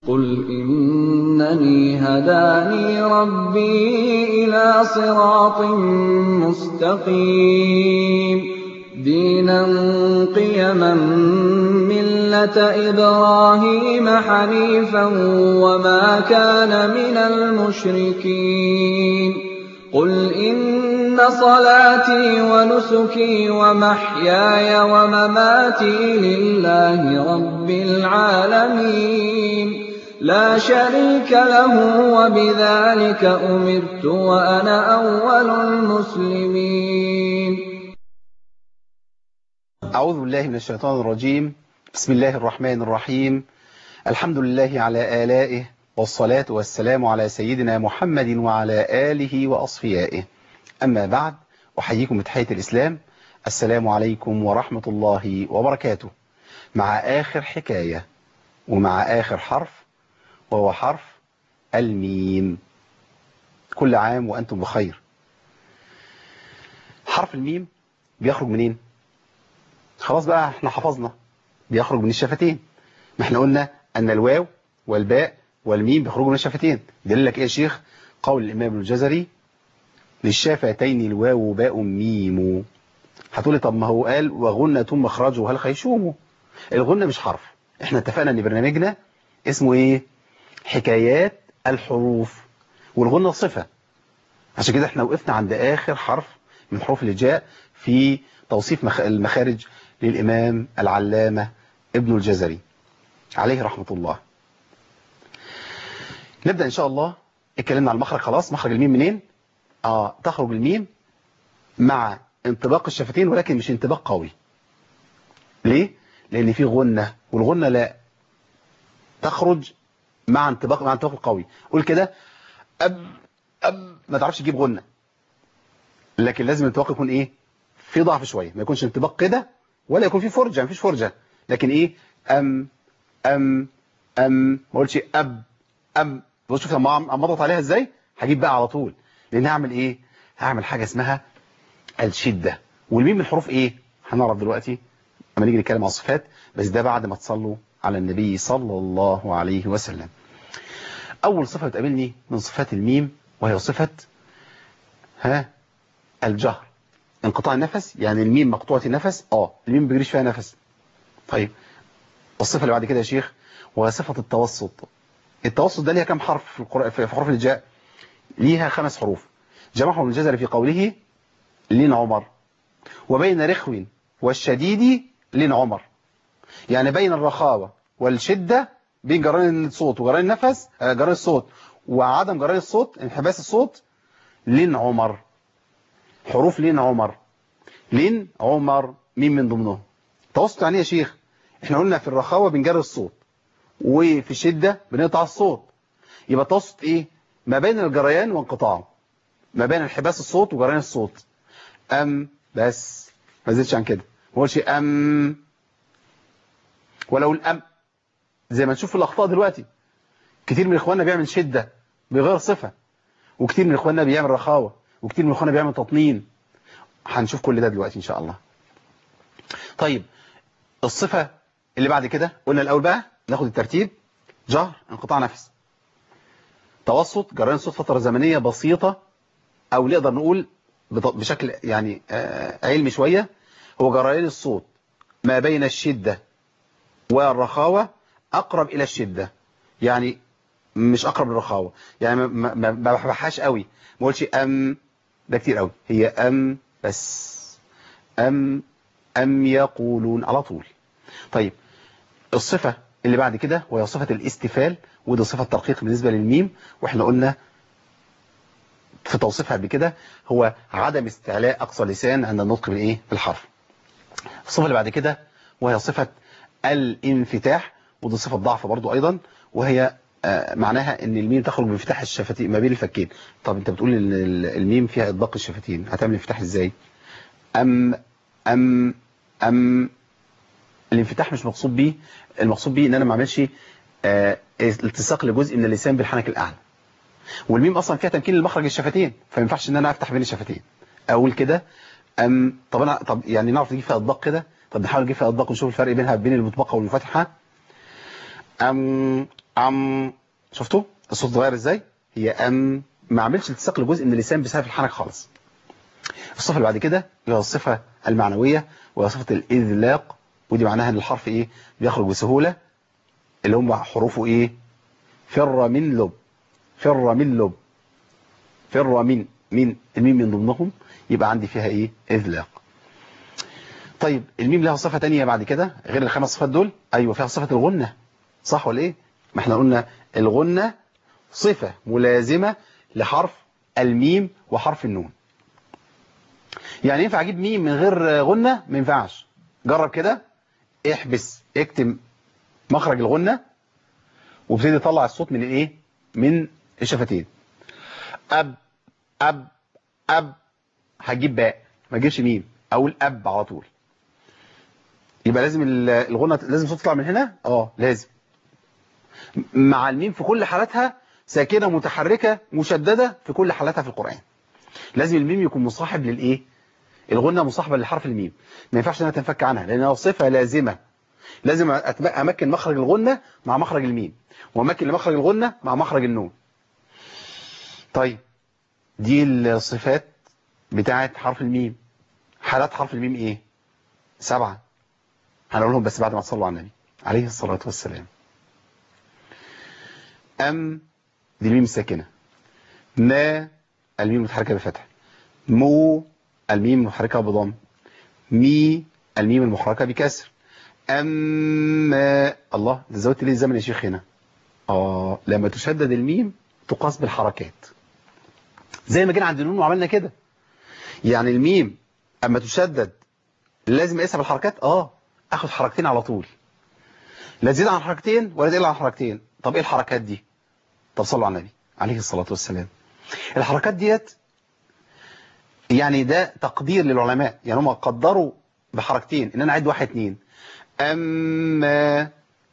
قُلْ إِنَّنِي هَدَانِي رَبِّي إِلَىٰ صِرَاطٍ مُّسْتَقِيمٍ دِينًا قِيَمًا مِّلَّةَ إِبْرَاهِيمَ حَنِيفًا وَمَا كَانَ مِنَ الْمُشْرِكِينَ قُلْ إِنَّ صَلَاتِي وَنُسُكِي وَمَحْيَايَ وَمَمَاتِي لِلَّهِ رَبِّ الْعَالَمِينَ لَا شَرِيكَ لَهُ ۖ وَبِذَٰلِكَ أُمِرْتُ وَأَنَا أَوَّلُ الْمُسْلِمِينَ أعوذ بالله من الشيطان الرجيم بسم الله الرحمن الرحيم الحمد لله على آلائه والصلاة والسلام على سيدنا محمد وعلى آله وأصفيائه أما بعد أحييكم بتحية الإسلام السلام عليكم ورحمة الله وبركاته مع آخر حكاية ومع آخر حرف وهو حرف الميم كل عام وأنتم بخير حرف الميم بيخرج منين خلاص بقى احنا حفظنا بيخرج من الشفتين ما احنا قلنا أن الواو والباء والميم بيخرجوا من الشفتين دليل لك ايه يا شيخ قول الإمام الجزري للشفتين الواو باء ميم هتقولي طب ما هو قال وغنة مخرجه هل خيشومه الغنة مش حرف احنا اتفقنا ان برنامجنا اسمه ايه حكايات الحروف والغنة صفة عشان كده احنا وقفنا عند آخر حرف من حروف الهجاء في توصيف المخارج للإمام العلامة ابن الجزري عليه رحمة الله نبدأ إن شاء الله اتكلمنا على المخرج خلاص مخرج الميم منين آه تخرج الميم مع انطباق الشفتين ولكن مش انطباق قوي ليه لأن في غنة والغنة لا تخرج مع انطباق مع انطباق قوي قول كده أب أب ما تعرفش تجيب غنة لكن لازم الانطباق يكون ايه في ضعف شوية ما يكونش انطباق كده ولا يكون في فرجة مفيش فرجة لكن ايه ام ام ام ما اقولش اب ام بص شوف لما امضت عليها ازاي هجيب بقى على طول لان هعمل ايه هعمل حاجة اسمها الشدة والميم من الحروف ايه هنعرف دلوقتي لما نيجي نتكلم عن الصفات بس ده بعد ما تصلوا على النبي صلى الله عليه وسلم اول صفة بتقابلني من صفات الميم وهي صفة ها الجهر انقطاع النفس يعني الميم مقطوعة النفس اه الميم ما بيجريش فيها نفس طيب الصفة اللي بعد كده يا شيخ وهي صفة التوسط التوسط ده ليها كم حرف في القرآن في حروف الجاء ليها خمس حروف جمعهم ابن الجزري في قوله لين عمر وبين رخو والشديد لين عمر يعني بين الرخاوة والشدة بين جران الصوت وجران النفس جران الصوت وعدم جران الصوت انحباس الصوت لين عمر حروف لين عمر لين عمر مين من ضمنهم توسط يعني يا شيخ احنا قلنا في الرخاوة بنجري الصوت وفي الشدة بنقطع الصوت يبقى توسط ايه ما بين الجريان وانقطاعه ما بين انحباس الصوت وجريان الصوت ام بس ما زيدش عن كده ما قولش ام ولو الام زي ما نشوف في الاخطاء دلوقتي كتير من اخواننا بيعمل شدة بغير صفة وكتير من اخواننا بيعمل رخاوة وكتير من اخواننا بيعمل تطمين هنشوف كل ده دلوقتي ان شاء الله طيب الصفة اللي بعد كده قلنا الاول بقى ناخد الترتيب جهر انقطاع نفس توسط جريان صوت فترة زمنية بسيطة او نقدر نقول بشكل يعني علمي شوية هو جريان الصوت ما بين الشدة والرخاوة اقرب الى الشدة يعني مش اقرب للرخاوة يعني ما, ما, ما بحبحهاش قوي ما اقولش ام ده كتير قوي هي ام بس ام ام يقولون على طول طيب الصفة اللي بعد كده وهي صفة الاستفال ودي صفة ترقيق بالنسبة للميم واحنا قلنا في توصيفها قبل كده هو عدم استعلاء أقصى لسان عند النطق بالايه بالحرف الصفة اللي بعد كده وهي صفة الانفتاح ودي صفة ضعف برضو أيضا وهي معناها ان الميم تخرج بانفتاح الشفتين ما بين الفكين طب انت بتقول ان الميم فيها اطباق الشفتين هتعمل انفتاح ازاي ام ام ام الانفتاح مش مقصود بيه المقصود بيه ان انا ما اعملش اه التصاق لجزء من اللسان بالحنك الاعلى والميم اصلا فيها تمكين لمخرج الشفتين فما ينفعش ان انا افتح بين الشفتين اقول كده ام طب انا طب يعني نعرف نجيب فيها اطباق كده طب نحاول نجيب فيها اطباق ونشوف الفرق بينها بين المطبقه والمفتحه أم أم شفتوا الصوت اتغير ازاي هي أم ما عملش التصاق لجزء من اللسان بسبب الحنك خالص الصفة اللي بعد كده هي الصفة المعنوية وهي صفة الإذلاق ودي معناها ان الحرف ايه بيخرج بسهولة اللي هم حروفه ايه فر من لب فر من لب فر من من الميم من ضمنهم يبقى عندي فيها ايه إذلاق طيب الميم لها صفة تانية بعد كده غير الخمس صفات دول ايوه فيها صفة الغنة صح ولا ايه ما احنا قلنا الغنة صفة ملازمة لحرف الميم وحرف النون يعني ينفع اجيب ميم من غير غنة ما ينفعش جرب كده احبس اكتم مخرج الغنة وابتدي تطلع الصوت من الايه من الشفتين اب اب اب هجيب باء ما اجيبش ميم اقول اب على طول يبقى لازم الغنة لازم الصوت يطلع من هنا اه لازم مع الميم في كل حالاتها ساكنة متحركة مشددة في كل حالاتها في القرآن لازم الميم يكون مصاحب للايه الغنة مصاحبة لحرف الميم ما ينفعش انها تنفك عنها لانها صفة لازمة لازم امكن مخرج الغنة مع مخرج الميم وامكن لمخرج الغنة مع مخرج النون طيب دي الصفات بتاعت حرف الميم حالات حرف الميم ايه سبعة هنقولهم بس بعد ما تصلوا على النبي عليه الصلاة والسلام أم دي الميم الساكنة ما الميم متحركة بفتح مو الميم المحركة بضم مي الميم المحركة بكسر أما الله ده زودت ليه الزمن يا شيخ هنا آه لما تشدد الميم تقاس بالحركات زي ما جينا عند النون وعملنا كده يعني الميم أما تشدد لازم اقيسها بالحركات اه اخد حركتين على طول لا تزيد عن حركتين ولا تقل عن حركتين طب ايه الحركات دي طب صلوا على النبي عليه الصلاة والسلام الحركات ديت يعني ده تقدير للعلماء يعني هم قدروا بحركتين ان انا اعد واحد اتنين اما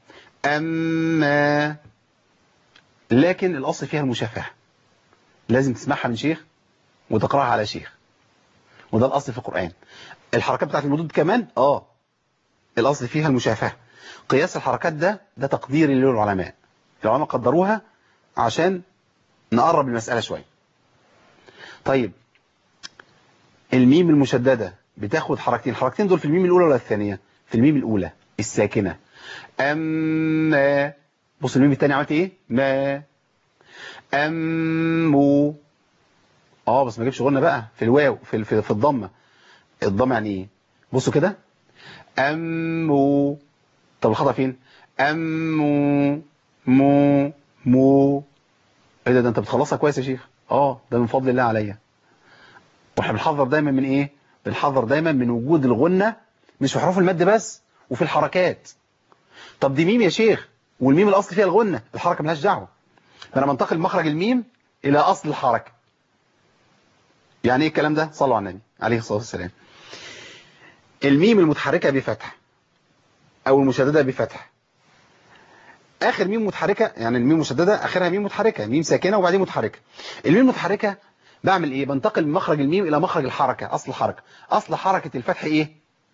اما لكن الاصل فيها المشافهه لازم تسمعها من شيخ وتقراها على شيخ وده الاصل في القرآن الحركات بتاعت المدود كمان اه الاصل فيها المشافهه قياس الحركات ده ده تقدير للعلماء العلماء قدروها عشان نقرب المسألة شوية طيب الميم المشددة بتاخد حركتين الحركتين دول في الميم الأولى ولا الثانية في الميم الأولى الساكنة أما بص الميم الثاني عملت إيه ما أمو اه بس ما جيبش غنى بقى في الواو في في, في الضمة الضمة يعني ايه بصوا كده أمو طب الخطأ فين أمو مو مو ايه ده ده انت بتخلصها كويس يا شيخ اه ده من فضل الله عليا واحنا بنحذر دايما من ايه بنحذر دايما من وجود الغنة مش في حروف المد بس وفي الحركات طب دي ميم يا شيخ والميم الاصل فيها الغنة الحركة ملهاش دعوه فانا بنتقل مخرج الميم الى اصل الحركة يعني ايه الكلام ده صلوا على النبي عليه الصلاة والسلام الميم المتحركة بفتح او المشددة بفتح اخر ميم متحركة يعني الميم مشددة اخرها ميم متحركة ميم ساكنة وبعدين متحركة الميم المتحركة بعمل ايه بنتقل من مخرج الميم الى مخرج الحركة اصل الحركة اصل حركة الفتح ايه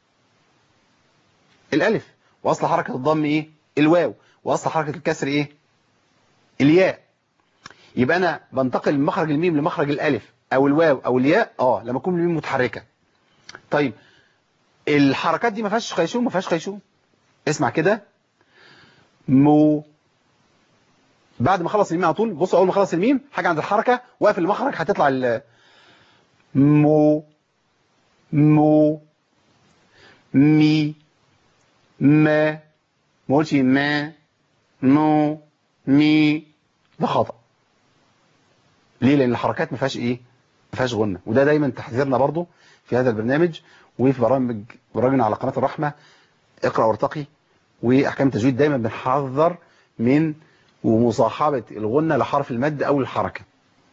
الالف واصل حركة الضم ايه الواو واصل حركة الكسر ايه الياء يبقى انا بنتقل من مخرج الميم لمخرج الالف او الواو او الياء اه لما تكون الميم متحركة طيب الحركات دي ما فيهاش خيشوم ما فيهاش خيشوم اسمع كده مو بعد ما خلص الميم على طول بصوا اول ما خلص الميم حاجه عند الحركه واقف المخرج هتطلع ال مو مو مي ما ما قلتش ما مو مي ده خطأ ليه لان الحركات ما فيهاش ايه ما فيهاش غنه وده دايما تحذيرنا برضو في هذا البرنامج وفي برامج برامجنا على قناه الرحمه اقرا وارتقي واحكام التجويد دايما بنحذر من ومصاحبة الغنة لحرف المد او الحركة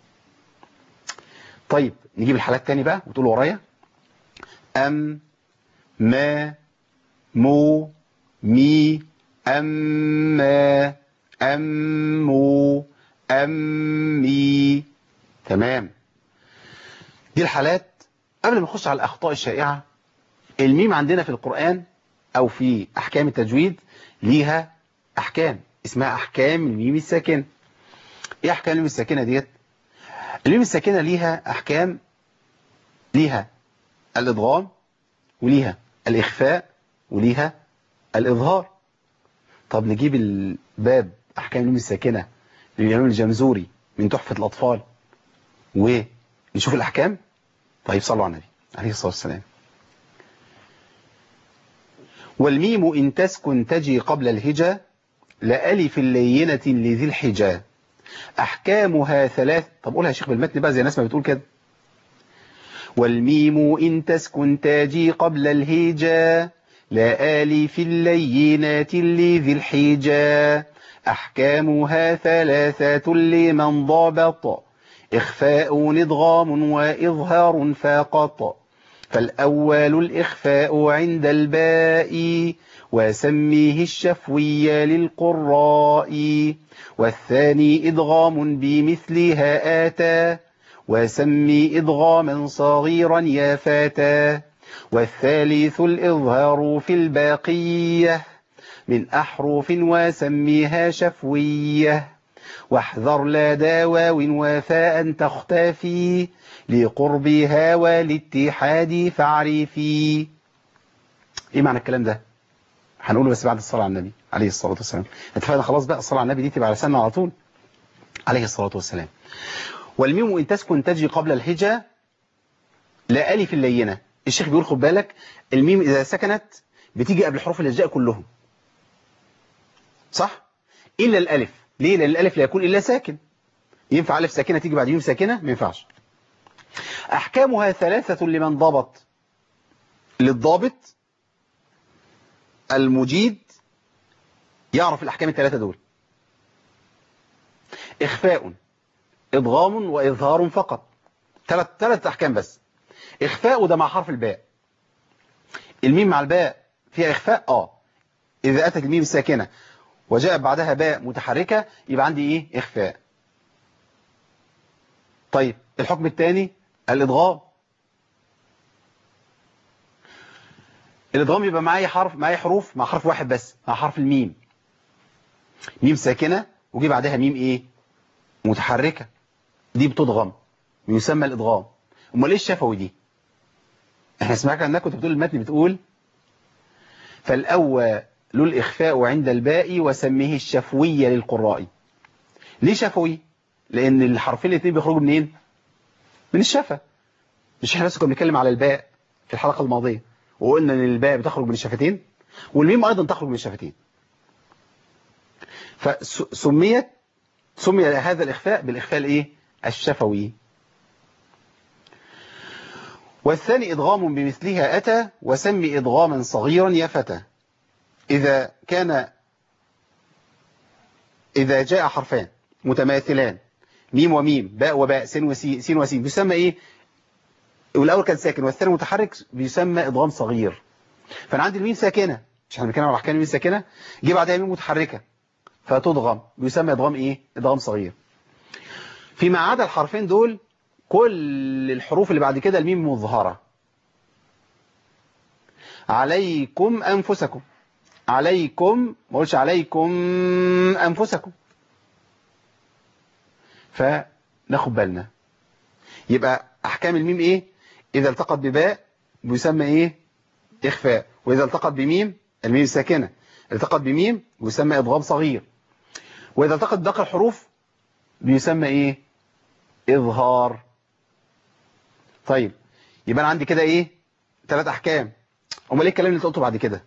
طيب نجيب الحالات تاني بقى وتقول ورايا ام ما مو مي اما امو امي تمام دي الحالات قبل ما نخش على الاخطاء الشائعة الميم عندنا في القرآن او في احكام التجويد ليها احكام اسمها أحكام الميم الساكنة إيه أحكام الميم الساكنة ديت الميم الساكنة ليها أحكام ليها الإضغام وليها الإخفاء وليها الإظهار طب نجيب الباب أحكام الميم الساكنة للإمام الجمزوري من تحفة الأطفال ونشوف الأحكام طيب صلوا على النبي عليه الصلاة والسلام والميم إن تسكن تجي قبل الهجا لألف لينة لذي الحجا أحكامها ثلاث طب قولها يا شيخ بالمتن بقى زي الناس ما بتقول كده والميم إن تسكن تاجي قبل الهجا لا آلف اللينات لذي الحجا أحكامها ثلاثة لمن ضبط إخفاء إضغام وإظهار فقط فالأول الإخفاء عند الباء وسميه الشفوي للقراء والثاني إضغام بمثلها آتى وسمي إضغاما صغيرا يا فتى والثالث الإظهار في الباقية من أحرف وسميها شفوية واحذر لا واو وفاء تختفي لقربها والاتحاد فاعرفي ايه معنى الكلام ده هنقوله بس بعد الصلاة على النبي عليه الصلاة والسلام اتفقنا خلاص بقى الصلاة على النبي دي تبقى على سنة على طول عليه الصلاة والسلام والميم إن تسكن تجي قبل الهجا لا ألف اللينة الشيخ بيقول خد بالك الميم إذا سكنت بتيجي قبل حروف الهجاء كلهم صح إلا الألف ليه لأن الألف لا يكون إلا ساكن ينفع ألف ساكنة تيجي بعد ميم ساكنة ما ينفعش أحكامها ثلاثة لمن ضبط للضابط المجيد يعرف الأحكام الثلاثة دول إخفاء إضغام وإظهار فقط ثلاث ثلاث أحكام بس إخفاء وده مع حرف الباء الميم مع الباء فيها إخفاء آه إذا أتت الميم الساكنة وجاء بعدها باء متحركة يبقى عندي إيه إخفاء طيب الحكم الثاني الإضغام الإضغام يبقى معايا حرف معايا حروف مع حرف واحد بس مع حرف الميم ميم ساكنة وجي بعدها ميم إيه متحركة دي بتضغم ويسمى الإضغام امال ايه الشفوي دي احنا سمعنا انك كنت بتقول المتن بتقول فالأول له الإخفاء عند الباء وسميه الشفوية للقراء ليه شفوي لأن الحرفين الاثنين بيخرجوا منين من الشفة مش احنا بس كنا بنتكلم على الباء في الحلقة الماضية وقلنا ان الباء بتخرج من الشفتين والميم أيضا تخرج من الشفتين فسميت سمي هذا الإخفاء بالإخفاء الإيه الشفوي والثاني إضغام بمثلها أتى وسمي إضغاما صغيرا يا فتى إذا كان إذا جاء حرفان متماثلان ميم وميم باء وباء سين وسين سين وسين بيسمى إيه والأول كان ساكن والثاني متحرك بيسمى إضغام صغير فأنا عندي الميم ساكنة مش احنا بنتكلم على أحكام الميم ساكنة جه بعدها ميم متحركة فتضغم بيسمى إضغام إيه إضغام صغير فيما عدا الحرفين دول كل الحروف اللي بعد كده الميم مظهرة عليكم أنفسكم عليكم ما اقولش عليكم أنفسكم فناخد بالنا يبقى أحكام الميم إيه إذا التقط بباء بيسمى إيه إخفاء وإذا التقط بميم الميم الساكنة التقط بميم بيسمى إضغام صغير وإذا التقط باقي الحروف بيسمى إيه إظهار طيب يبقى أنا عندي كده إيه ثلاث أحكام أمال إيه الكلام اللي قلته بعد كده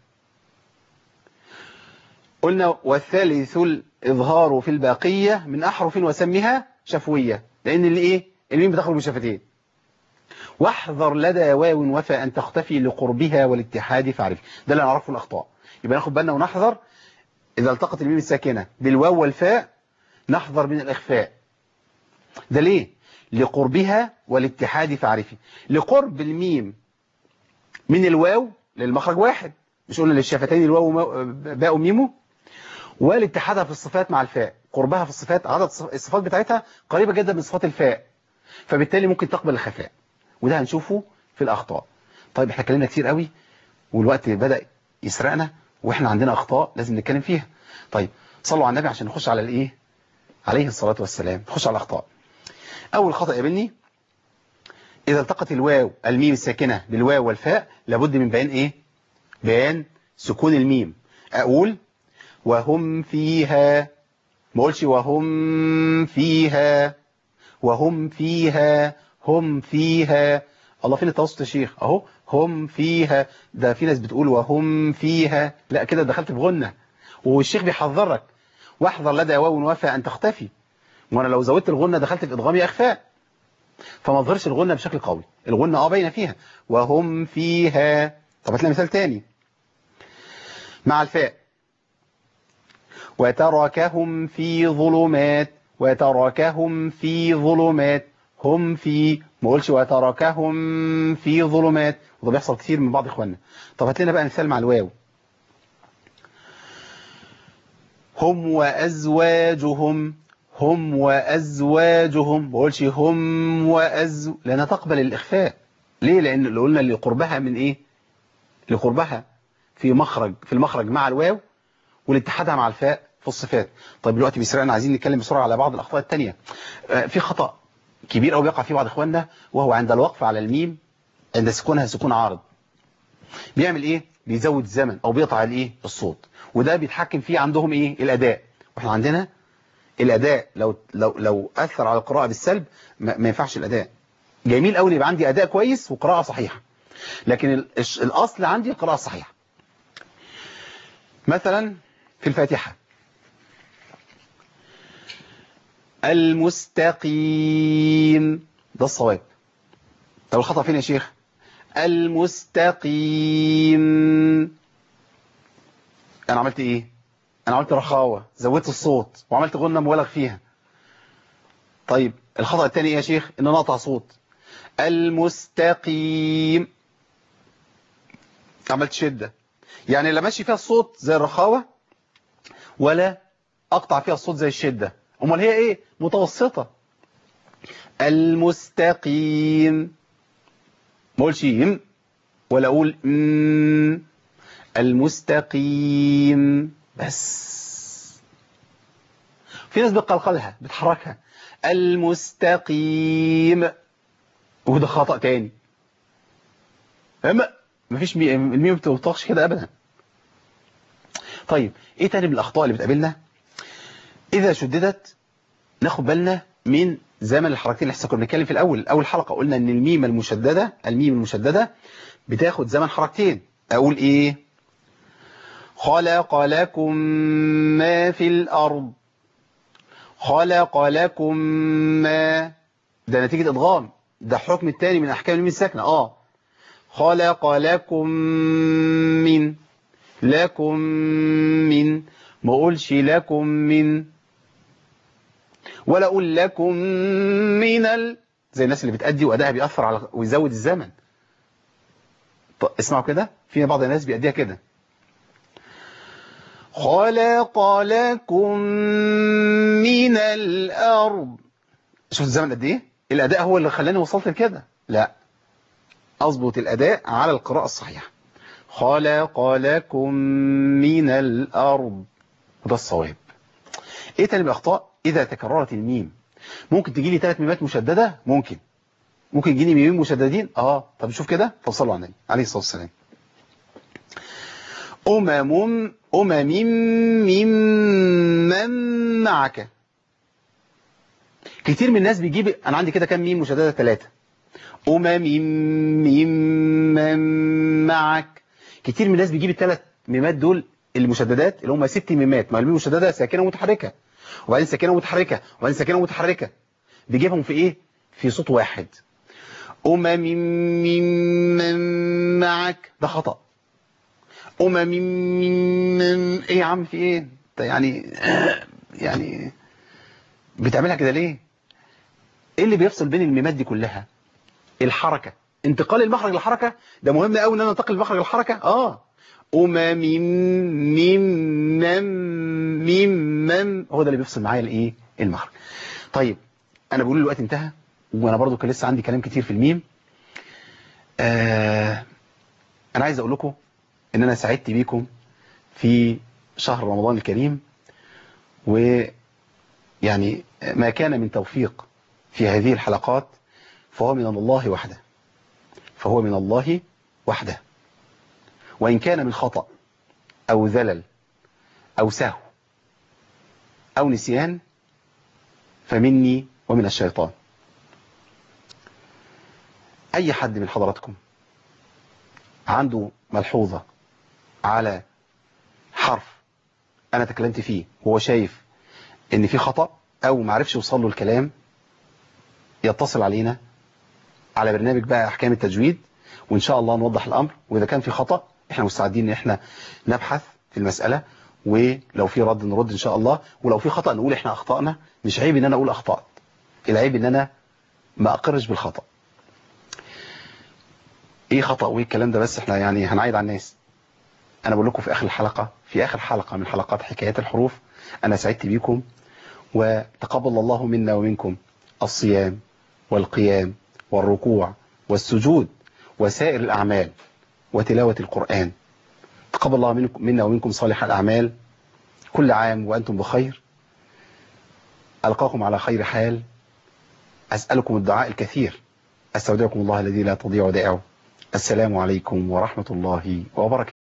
قلنا والثالث الإظهار في الباقية من أحرف وسمها شفوية لأن اللي إيه الميم بتخرج من شفتين واحذر لدى واو وفى أن تختفي لقربها والاتحاد فاعرف ده اللي نعرفه الأخطاء يبقى ناخد بالنا ونحذر إذا التقت الميم الساكنة بالواو والفاء نحذر من الإخفاء ده ليه لقربها والاتحاد فاعرفي لقرب الميم من الواو للمخرج واحد مش قلنا للشفتين الواو باء ميمو والاتحادها في الصفات مع الفاء قربها في الصفات عدد الصفات بتاعتها قريبة جدا من صفات الفاء فبالتالي ممكن تقبل الخفاء وده هنشوفه في الأخطاء طيب احنا اتكلمنا كتير قوي والوقت بدأ يسرقنا واحنا عندنا أخطاء لازم نتكلم فيها طيب صلوا على النبي عشان نخش على الايه عليه الصلاة والسلام نخش على الاخطاء اول خطأ يا بني اذا التقت الواو الميم الساكنة بالواو والفاء لابد من بيان ايه بيان سكون الميم اقول وهم فيها ما اقولش وهم فيها وهم فيها هم فيها الله فين التوسط يا شيخ اهو هم فيها ده في ناس بتقول وهم فيها لا كده دخلت في غنة والشيخ بيحذرك واحذر لدى واو وفاء ان تختفي وانا لو زودت الغنة دخلت في ادغام اخفاء فما تظهرش الغنة بشكل قوي الغنة اه باينه فيها وهم فيها طب هتلاقي مثال تاني مع الفاء وتركهم في ظلمات وتركهم في ظلمات هم في ما اقولش وتركهم في ظلمات وده بيحصل كتير من بعض اخواننا طب هات لنا بقى مثال مع الواو هم وازواجهم هم وازواجهم ما بقولش هم وأز لانها تقبل الاخفاء ليه لان اللي قلنا اللي قربها من ايه لقربها في مخرج في المخرج مع الواو والاتحادها مع الفاء في الصفات طيب دلوقتي بيسرقنا عايزين نتكلم بسرعه على بعض الاخطاء الثانيه في خطأ كبير قوي بيقع فيه بعض اخواننا وهو عند الوقف على الميم عند سكونها سكون عارض بيعمل ايه بيزود الزمن او بيقطع الايه الصوت وده بيتحكم فيه عندهم ايه الاداء واحنا عندنا الاداء لو لو لو اثر على القراءه بالسلب ما, ما ينفعش الاداء جميل قوي يبقى عندي اداء كويس وقراءه صحيحه لكن ال- الش- الاصل عندي القراءه الصحيحه مثلا في الفاتحه المستقيم ده الصواب طب الخطأ فين يا شيخ المستقيم انا عملت ايه انا عملت رخاوة زودت الصوت وعملت غنة مبالغ فيها طيب الخطأ الثاني ايه يا شيخ ان انا اقطع صوت المستقيم عملت شدة يعني لا ماشي فيها الصوت زي الرخاوة ولا اقطع فيها الصوت زي الشدة امال هي ايه متوسطة المستقيم ما اقولش يم ولا اقول م المستقيم بس في ناس بتقلقلها بتحركها المستقيم وده خطأ تاني اما مفيش مي... الميم ما بتوطخش كده ابدا طيب ايه تاني من الاخطاء اللي بتقابلنا اذا شددت ناخد بالنا من زمن الحركتين اللي احنا كنا بنتكلم في الاول اول حلقه قلنا ان الميم المشدده الميم المشدده بتاخد زمن حركتين اقول ايه خلق لكم ما في الارض خلق لكم ما ده نتيجه ادغام ده حكم الثاني من احكام الميم الساكنه اه خلق لكم من لكم من ما اقولش لكم من ولا اقول لكم من ال... زي الناس اللي بتأدي وأدائها بيأثر على ويزود الزمن طب اسمعوا كده في بعض الناس بيأديها كده خلق لكم من الأرض شوف الزمن قد ايه الأداء هو اللي خلاني وصلت لكده لا أظبط الأداء على القراءة الصحيحة خلق لكم من الأرض وده الصواب ايه تاني بالاخطاء اذا تكررت الميم ممكن تجي لي ثلاث ميمات مشدده ممكن ممكن يجي لي ميمين مشددين اه طب نشوف كده طب صلوا على النبي عليه الصلاه والسلام امم امم ممن معك كتير من الناس بيجيب انا عندي كده كام ميم مشدده ثلاثه امم ممن معك كتير من الناس بيجيب الثلاث ميمات دول المشددات اللي هم ست ميمات ما الميم المشدده ساكنه ومتحركه وبعدين ساكنه ومتحركه وبعدين ساكنه ومتحركه بيجيبهم في ايه في صوت واحد امم ممن معك ده خطا امم ممن ايه يا عم في ايه انت يعني يعني بتعملها كده ليه ايه اللي بيفصل بين الميمات دي كلها الحركه انتقال المخرج للحركه ده مهم قوي ان انا انتقل المخرج للحركه اه أمم ميم مم ميم مم هو ده اللي بيفصل معايا الايه المخرج طيب انا بقول الوقت انتهى وانا برضو كان لسه عندي كلام كتير في الميم آه انا عايز اقول لكم ان انا سعدت بيكم في شهر رمضان الكريم ويعني ما كان من توفيق في هذه الحلقات فهو من الله وحده فهو من الله وحده وإن كان من خطأ أو ذلل أو سهو أو نسيان فمني ومن الشيطان أي حد من حضراتكم عنده ملحوظة على حرف أنا تكلمت فيه وهو شايف إن في خطأ أو معرفش يوصل له الكلام يتصل علينا على برنامج بقى أحكام التجويد وإن شاء الله نوضح الأمر وإذا كان في خطأ إحنا مستعدين إن إحنا نبحث في المسألة ولو في رد نرد إن شاء الله ولو في خطأ نقول إحنا أخطأنا مش عيب إن أنا أقول أخطأت العيب إن أنا ما أقرش بالخطأ إيه خطأ وإيه الكلام ده بس إحنا يعني هنعيد على الناس أنا بقول لكم في آخر الحلقة في آخر حلقة من حلقات حكايات الحروف أنا سعدت بيكم وتقبل الله منا ومنكم الصيام والقيام والركوع والسجود وسائر الأعمال وتلاوة القرآن تقبل الله منكم منا ومنكم صالح الأعمال كل عام وأنتم بخير ألقاكم على خير حال أسألكم الدعاء الكثير أستودعكم الله الذي لا تضيع ودائعه السلام عليكم ورحمة الله وبركاته